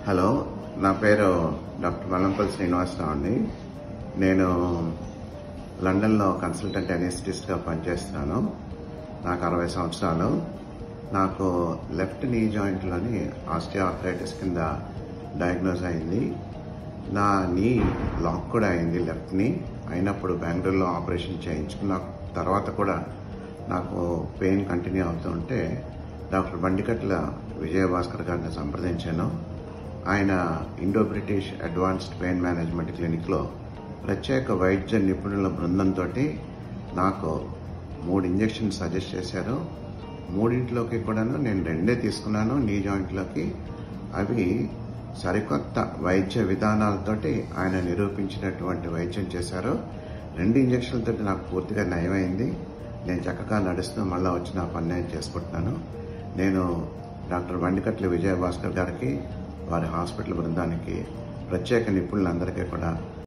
hello నా పేరు doctor Mallampalli Srinivasarao అండి నేను లండన్లో కన్సల్టెంట్ అనెస్టిస్ట్గా పనిచేస్తున్నాను నాకు అరవై సంవత్సరాలు నాకు లెఫ్ట్ నీ జాయింట్లోని ఆస్టియోఆర్థరైటిస్ కింద డయాగ్నోజ్ అయింది నా నీ లాక్ కూడా అయింది లెఫ్ట్ నీ అయినప్పుడు బెంగళూరులో ఆపరేషన్ చేయించుకున్న తర్వాత కూడా నాకు పెయిన్ కంటిన్యూ అవుతుంటే డాక్టర్ బండికట్ల విజయభాస్కర్ గారిని సంప్రదించాను ఆయన Indo British advanced pain management క్లినిక్లో ప్రత్యేక వైద్య నిపుణుల బృందంతో నాకు మూడు ఇంజెక్షన్స్ సజెస్ట్ చేశారు మూడింటిలోకి కూడాను నేను రెండే తీసుకున్నాను నీ జాయింట్లోకి అవి సరికొత్త వైద్య విధానాలతోటి ఆయన నిరూపించినటువంటి వైద్యం చేశారు రెండు ఇంజక్షన్లతో నాకు పూర్తిగా నయమైంది నేను చక్కగా నడుస్తూ మళ్ళీ వచ్చి నా పని నేను చేసుకుంటున్నాను నేను డాక్టర్ బండికట్ల విజయభాస్కర్ గారికి వారి హాస్పిటల్ బృందానికి ప్రత్యేక నిపుణులందరికీ కూడా